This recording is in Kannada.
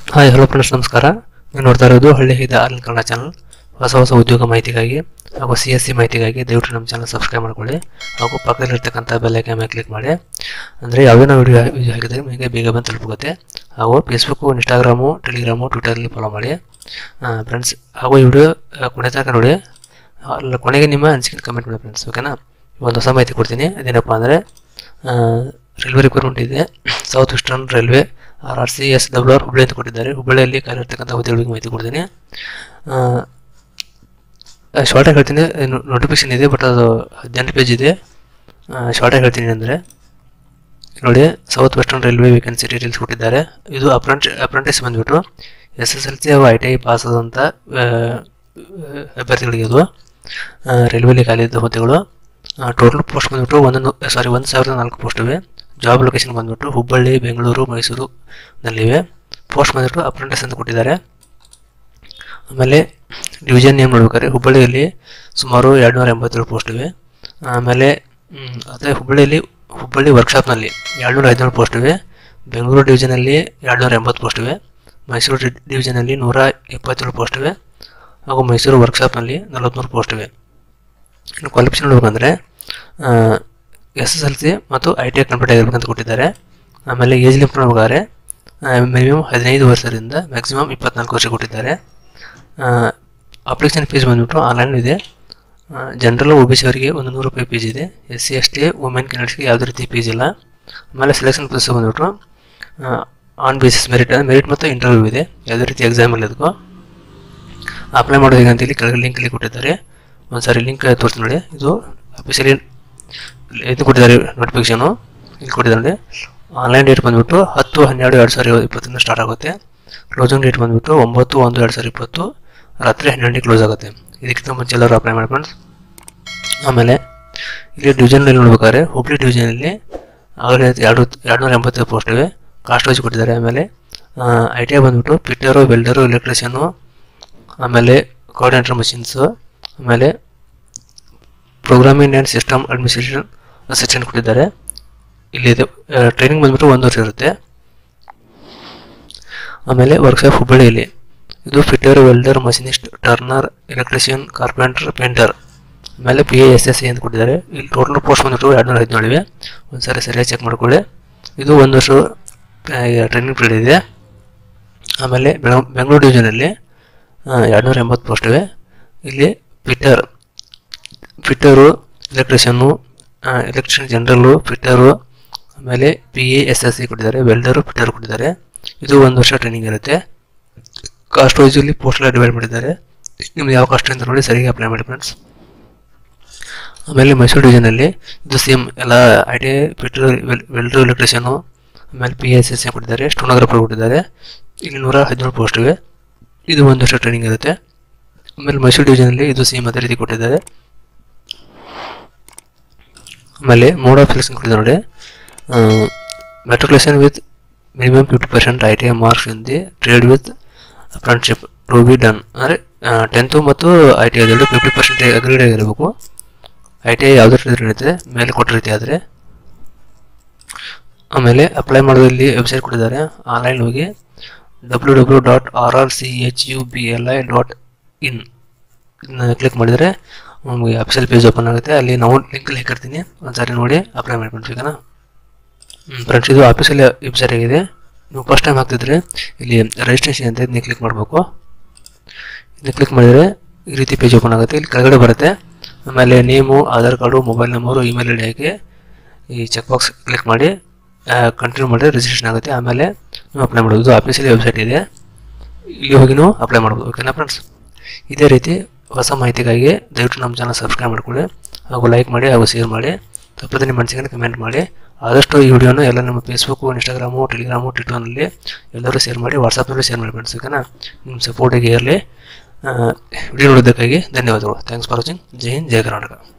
ಹಾಯ್ ಹಲೋ ಫ್ರೆಂಡ್ಸ್ ನಮಸ್ಕಾರ ನೀವು ನೋಡ್ತಾ ಇರೋದು ಹಳ್ಳಿ ಹಿದ ಆರ್ಲಿನ್ ಕನ್ನಡ ಚಾನಲ್ ಹೊಸ ಹೊಸ ಉದ್ಯೋಗ ಮಾಹಿತಿಗಾಗಿ ಹಾಗೂ ಸಿ ಎಸ್ ಸಿ ಮಾಹಿತಿಗಾಗಿ ದಯವಿಟ್ಟು ನಮ್ಮ ಚಾನಲ್ ಸಬ್ಸ್ಕ್ರೈಬ್ ಮಾಡ್ಕೊಳ್ಳಿ ಹಾಗೂ ಪಕ್ಕದಲ್ಲಿರ್ತಕ್ಕಂಥ ಬೆಲ್ಲೈಕನ್ ಮೇಲೆ ಕ್ಲಿಕ್ ಮಾಡಿ ಅಂದರೆ ಯಾವುದೇ ನಾವು ವಿಡಿಯೋ ವಿಡಿಯೋ ಹಾಕಿದರೆ ನಿಮಗೆ ಬೇಗ ಬಂದು ತಲುಪುತ್ತೆ ಹಾಗೂ ಫೇಸ್ಬುಕ್ಕು ಇನ್ಸ್ಟಾಗ್ರಾಮು ಟೆಲಿಗ್ರಾಮು ಟ್ವಿಟರಲ್ಲಿ ಫಾಲೋ ಮಾಡಿ ಫ್ರೆಂಡ್ಸ್ ಹಾಗೂ ಈ ವಿಡಿಯೋ ಕೊನೆ ತನಕ ನೋಡಿ ಅಲ್ಲ ಕೊನೆಗೆ ನಿಮ್ಮ ಅನಿಸಿಕೆ ಕಮೆಂಟ್ ಮಾಡಿ ಫ್ರೆಂಡ್ಸ್ ಓಕೆನಾ ಒಂದು ಹೊಸ ಮಾಹಿತಿ ಕೊಡ್ತೀನಿ ಅದೇನಪ್ಪ ಅಂದರೆ ರೈಲ್ವೆ ರಿಕ್ವೈರ್ಮೆಂಟ್ ಇದೆ South Western Railway R R C S W R Hubballi ಅಂತ ಕೊಟ್ಟಿದ್ದಾರೆ ಹುಬ್ಬಳ್ಳಿಯಲ್ಲಿ ಕಾರ್ಯರ್ತಕ್ಕಂಥ ಹುದ್ದೆಗಳಿಗೆ ಮಾಹಿತಿ ಕೊಡ್ತೀನಿ ಶಾರ್ಟಾಗಿ ಹೇಳ್ತೀನಿ ನೋಟಿಫಿಕೇಶನ್ ಇದೆ ಬಟ್ ಅದು ಹದಿನೆಂಟು ಪೇಜ್ ಇದೆ ಶಾರ್ಟಾಗಿ ಹೇಳ್ತೀನಿ ಅಂದರೆ ನೋಡಿ South Western Railway vacancy details ಕೊಟ್ಟಿದ್ದಾರೆ ಇದು ಅಪ್ರೆಂಟ್ ಅಪ್ರೆಂಟಿಸ್ ಬಂದ್ಬಿಟ್ಟು ಎಸ್ ಎಸ್ ಎಲ್ ಸಿ ಹಾಗೂ ಐ ಟಿ ಐ ಪಾಸ್ ಆದಂಥ ಆ, ಅಭ್ಯರ್ಥಿಗಳಿಗೆ ಇದು ಆ, ರೈಲ್ವೆಲಿ ಖಾಲಿ ಇದ್ದ ಹುದ್ದೆಗಳು ಟೋಟಲ್ ಪೋಸ್ಟ್ ಬಂದ್ಬಿಟ್ಟು ಒಂದು ಸಾರಿ ಒಂದು ಸಾವಿರದ ನಾಲ್ಕು ಪೋಸ್ಟ್ ಇವೆ ಜಾಬ್ ಲೊಕೇಶನ್ ಬಂದ್ಬಿಟ್ಟು ಹುಬ್ಬಳ್ಳಿ ಬೆಂಗಳೂರು ಮೈಸೂರು ನಲ್ಲಿವೆ ಪೋಸ್ಟ್ ಬಂದ್ಬಿಟ್ಟು ಅಪ್ರೆಂಟಿಸ್ ಅಂತ ಕೊಟ್ಟಿದ್ದಾರೆ ಆಮೇಲೆ ಡಿವಿಷನ್ ನೇಮ್ ನೋಡ್ಬೇಕಾದ್ರೆ ಹುಬ್ಬಳ್ಳಿಯಲ್ಲಿ ಸುಮಾರು ಎರಡುನೂರ ಎಂಬತ್ತೇಳು ಪೋಸ್ಟ್ ಇವೆ ಆಮೇಲೆ ಮ್, ಅದೇ ಹುಬ್ಬಳ್ಳಿಯಲ್ಲಿ ಹುಬ್ಬಳ್ಳಿ ವರ್ಕ್ಶಾಪ್ನಲ್ಲಿ ಎರಡುನೂರ ಹದಿನೇಳು ಪೋಸ್ಟ್ ಇವೆ ಬೆಂಗಳೂರು ಡಿವಿಷನಲ್ಲಿ ಎರಡುನೂರ ಎಂಬತ್ತು ಪೋಸ್ಟ್ ಇವೆ ಮೈಸೂರು ಡಿ- ಡಿವಿಷನಲ್ಲಿ ನೂರ ಎಪ್ಪತ್ತೇಳು ಪೋಸ್ಟ್ ಇವೆ ಹಾಗೂ ಮೈಸೂರು ವರ್ಕ್ಶಾಪ್ನಲ್ಲಿ ನಲವತ್ತ್ಮೂರು ಪೋಸ್ಟ್ ಇವೆ ಇನ್ನು ಕ್ವಾಲಿಫಿಕೇಷನ್ ನೋಡ್ಬೇಕಂದ್ರೆ ಎಸ್ ಎಸ್ ಎಲ್ ಸಿ ಮತ್ತು ಐ ಟಿ ಐ ಕಂಪ್ಲೀಟ್ ಆಗಿರ್ಬೇಕಂತ ಕೊಟ್ಟಿದ್ದಾರೆ ಆಮೇಲೆ ಏಜ್ ಲಿಮಿಟ್ ನೋಡ್ಬೇಕಾದ್ರೆ ಮಿನಿಮಮ್ ಹದಿನೈದು ವರ್ಷದಿಂದ ಮ್ಯಾಕ್ಸಿಮಮ್ ಇಪ್ಪತ್ನಾಲ್ಕು ವರ್ಷ ಕೊಟ್ಟಿದ್ದಾರೆ ಅಪ್ಲಿಕೇಶನ್ ಫೀಸ್ ಬಂದ್ಬಿಟ್ಟು ಆನ್ಲೈನ್ ಇದೆ ಜನರಲ್ ಒ ಬಿ ಸಿ ಅವರಿಗೆ ಒಂದು ನೂರು ರೂಪಾಯಿ ಫೀಸ್ ಇದೆ S C S T women ಕ್ಯಾಂಡಿಡೇಟ್ಸ್ಗೆ ಯಾವುದೇ ರೀತಿ ಫೀಸ್ ಇಲ್ಲ ಆಮೇಲೆ ಸೆಲೆಕ್ಷನ್ ಪ್ರೊಸೆಸ್ ಬಂದ್ಬಿಟ್ಟು ಆನ್ ಬೇಸಿಸ್ ಮೆರಿಟ್ ಮೆರಿಟ್ ಮತ್ತು ಇಂಟರ್ವ್ಯೂ ಇದೆ ಯಾವುದೇ ರೀತಿ ಎಕ್ಸಾಮ್ ಇಲ್ಲ ಇದಕ್ಕೂ ಅಪ್ಲೈ ಮಾಡೋದು ಹೇಗೆ ಅಂತೇಳಿ ಕೆಳಗೆ ಲಿಂಕಲ್ಲಿ ಕೊಟ್ಟಿದ್ದಾರೆ ಒಂದು ಸಾರಿ ಲಿಂಕ್ ತೋರಿಸ್ತೀನಿ ನೋಡಿ ಇದು ಅಫಿಷಿಯಲಿ ಇದು ಕೊಟ್ಟಿದ್ದಾರೆ ನೋಟಿಫಿಕೇಶನು ಇಲ್ಲಿ ಕೊಟ್ಟಿದ್ದಾರೆ ನೋಡಿ ಆನ್ಲೈನ್ ಡೇಟ್ ಬಂದ್ಬಿಟ್ಟು ಹತ್ತು ಹನ್ನೆರಡು ಎರಡು ಸಾವಿರದ ಇಪ್ಪತ್ತರಿಂದ ಸ್ಟಾರ್ಟ್ ಆಗುತ್ತೆ ಕ್ಲೋಸಿಂಗ್ ಡೇಟ್ ಬಂದ್ಬಿಟ್ಟು ಒಂಬತ್ತು ಒಂದು ಎರಡು ಸಾವಿರದ ಇಪ್ಪತ್ತು ರಾತ್ರಿ ಹನ್ನೆರಡಕ್ಕೆ ಕ್ಲೋಸ್ ಆಗುತ್ತೆ ಇದಕ್ಕಿಂತ ಮುಂಚೆ ಎಲ್ಲರೂ ಅಪ್ಲೈ ಮಾಡಿ ಫ್ರೆಂಡ್ಸ್ ಆಮೇಲೆ ಇಲ್ಲಿ ಡಿವಿಷನಲ್ಲಿ ನೋಡ್ಬೇಕಾದ್ರೆ ಹುಬ್ಳಿ ಡಿವಿಷನಲ್ಲಿ ಆಗಲೇ ಎರಡು ಎರಡುನೂರ ಎಂಬತ್ತು ಪೋಸ್ಟ್ ಇವೆ ಕಾಸ್ಟ್ ವೈಸ್ ಕೊಟ್ಟಿದ್ದಾರೆ ಆಮೇಲೆ ಐ ಟಿ ಐ ಬಂದ್ಬಿಟ್ಟು ಪಿಟ್ಟರು ವೆಲ್ಡರು ಎಲೆಕ್ಟ್ರಿಷಿಯನು ಆಮೇಲೆ ಕೋಆರ್ಡಿನೇಟರ್ ಮಷಿನ್ಸು ಆಮೇಲೆ programming and system administration assistant ಕೊಟ್ಟಿದ್ದಾರೆ ಇಲ್ಲಿ ಟ್ರೈನಿಂಗ್ ಬಂದ್ಬಿಟ್ಟು ಒಂದು ವರ್ಷ ಇರುತ್ತೆ ಆಮೇಲೆ ವರ್ಕ್ಶಾಪ್ ಹುಬ್ಬಳ್ಳಿಯಲ್ಲಿ ಇದು fitter welder machinist turner electrician carpenter painter ಆಮೇಲೆ P A S S C ಅಂತ ಕೊಟ್ಟಿದ್ದಾರೆ ಇಲ್ಲಿ ಟೋಟಲ್ ಪೋಸ್ಟ್ ಬಂದ್ಬಿಟ್ಟು ಎರಡು ನೂರ ಹದಿನೇಳು ಇವೆ ಒಂದು ಸಾರಿ ಸರಿಯಾಗಿ ಚೆಕ್ ಮಾಡ್ಕೊಳ್ಳಿ ಇದು ಒಂದು ವರ್ಷ ಟ್ರೈನಿಂಗ್ ಪೀರಿಯಡ್ ಇದೆ ಆಮೇಲೆ ಬೆಳ ಬೆಂಗಳೂರು ಡಿವಿಷನಲ್ಲಿ ಎರಡುನೂರ ಎಂಬತ್ತು ಪೋಸ್ಟ್ ಇವೆ ಇಲ್ಲಿ fitter fitter electrician electrician general fitter ಆಮೇಲೆ P A S S C ಕೊಟ್ಟಿದ್ದಾರೆ ವೆಲ್ಡರು ಫಿಟ್ಟರ್ ಕೊಟ್ಟಿದ್ದಾರೆ ಇದು ಒಂದು ವರ್ಷ ಟ್ರೈನಿಂಗ್ ಇರುತ್ತೆ ಕಾಸ್ಟ್ ವೈಸಲ್ಲಿ ಪೋಸ್ಟ್ ಎಲ್ಲ ಡಿವೈಡ್ ಮಾಡಿದ್ದಾರೆ ನಿಮ್ದು ಯಾವ ಕಾಸ್ಟ್ ಅಂತ ನೋಡಿ ಸರಿಯಾಗಿ ಅಪ್ಲೈ ಮಾಡಿ ಫ್ರೆಂಡ್ಸ್ ಆಮೇಲೆ ಮೈಸೂರು ಡಿವಿಷನಲ್ಲಿ ಇದು ಸೇಮ್ ಎಲ್ಲ I T I fitter welder electrician ಆಮೇಲೆ ಪಿ ಎಸ್ ಎಸ್ ಸಿ ಕೊಟ್ಟಿದ್ದಾರೆ ಸ್ಟೋನೋಗ್ರಾಫರ್ ಕೊಟ್ಟಿದ್ದಾರೆ ಇಲ್ಲಿ ನೂರ ಹದಿನೇಳು ಪೋಸ್ಟ್ ಇವೆ ಇದು ಒಂದು ವರ್ಷ ಟ್ರೈನಿಂಗ್ ಇರುತ್ತೆ ಆಮೇಲೆ ಮೈಸೂರು ಡಿವಿಷನಲ್ಲಿ ಇದು ಸೇಮ್ ಅದೇ ರೀತಿ ಕೊಟ್ಟಿದ್ದಾರೆ ಆಮೇಲೆ ಮೋಡ್ ಆಫ್ ಸೆಲೆಕ್ಷನ್ ಕೊಟ್ಟಿದ್ದಾರೆ ನೋಡಿ matriculation with minimum fifty percent I T I marks in the trade with apprenticeship to be done ಅಂದರೆ ಟೆಂತು ಮತ್ತು I T I fifty percent agreed ಆಗಿರಬೇಕು ಐ ಟಿ ಐ ಯಾವುದೇ ರೀತಿ ನಡೀತದೆ ಮೇಲೆ ಕೊಟ್ಟ ರೀತಿ ಆದರೆ ಆಮೇಲೆ ಅಪ್ಲೈ ಮಾಡೋದಲ್ಲಿ ವೆಬ್ಸೈಟ್ ಕೊಟ್ಟಿದ್ದಾರೆ ಆನ್ಲೈನ್ ಹೋಗಿ W W dot R R C H U B L I dot in ಇದನ್ನ ಕ್ಲಿಕ್ ಮಾಡಿದರೆ ನಮಗೆ ಅಫಿಷಿಯಲ್ ಪೇಜ್ ಓಪನ್ ಆಗುತ್ತೆ ಅಲ್ಲಿ ನಾವು ಲಿಂಕ್ ಹಾಕಿರ್ತೀನಿ ಒಂದ್ಸಾರಿ ನೋಡಿ ಅಪ್ಲೈ ಮಾಡ್ಕೊಂಡು ಓಕೆನಾ ಫ್ರೆಂಡ್ಸ್ ಇದು ಆಫೀಸಲ್ಲಿ ವೆಬ್ಸೈಟ್ ಆಗಿದೆ ನೀವು ಫಸ್ಟ್ ಟೈಮ್ ಹಾಕ್ತಿದ್ರೆ ಇಲ್ಲಿ ರಿಜಿಸ್ಟ್ರೇಷನ್ ಅಂತ ಇದನ್ನ ಕ್ಲಿಕ್ ಮಾಡಬೇಕು ಇದನ್ನ ಕ್ಲಿಕ್ ಮಾಡಿದರೆ ಈ ರೀತಿ ಪೇಜ್ ಓಪನ್ ಆಗುತ್ತೆ ಇಲ್ಲಿ ಕೆಳಗಡೆ ಬರುತ್ತೆ ಆಮೇಲೆ name Aadhaar card mobile number email I D ಹಾಕಿ ಈ ಚೆಕ್ ಬಾಕ್ಸ್ ಕ್ಲಿಕ್ ಮಾಡಿ ಕಂಟಿನ್ಯೂ ಮಾಡಿದ್ರೆ ರಿಜಿಸ್ಟ್ರೇಷನ್ ಆಗುತ್ತೆ ಆಮೇಲೆ ನೀವು ಅಪ್ಲೈ ಮಾಡ್ಬೋದು ಇದು ಆಫೀಸಲ್ಲಿ ವೆಬ್ಸೈಟ್ ಇದೆ ಇಲ್ಲಿ ಹೋಗಿ ನೀವು ಅಪ್ಲೈ ಮಾಡ್ಬೋದು ಓಕೆನಾ ಫ್ರೆಂಡ್ಸ್ ಇದೇ ರೀತಿ ಹೊಸ ಮಾಹಿತಿಗಾಗಿ ದಯವಿಟ್ಟು ನಮ್ಮ ಚಾನಲ್ ಸಬ್ಸ್ಕ್ರೈಬ್ ಮಾಡ್ಕೊಳ್ಳಿ ಹಾಗೂ ಲೈಕ್ ಮಾಡಿ ಹಾಗೂ ಶೇರ್ ಮಾಡಿ ತಪ್ಪದೆ ನಿಮ್ಮ ಮನಸ್ಸಿಗೆ ಕಮೆಂಟ್ ಮಾಡಿ ಆದಷ್ಟು ಈ ವಿಡಿಯೋನ ಎಲ್ಲ ನಮ್ಮ ಫೇಸ್ಬುಕ್ಕು ಇನ್ಸ್ಟಾಗ್ರಾಮು ಟೆಲಿಗ್ರಾಮು ಟ್ವಿಟರ್ನಲ್ಲಿ ಎಲ್ಲರೂ ಶೇರ್ ಮಾಡಿ ವಾಟ್ಸಪ್ನಲ್ಲೂ ಶೇರ್ ಮಾಡಿ ಫ್ರೆಂಡ್ಸ್ ಓಕೆನಾ ನಿಮ್ಮ ಸಪೋರ್ಟಿಗೆ ಇರಲಿ ವಿಡಿಯೋ ನೋಡೋದಕ್ಕಾಗಿ ಧನ್ಯವಾದಗಳು thanks for watching Jai Hind Jai Karnataka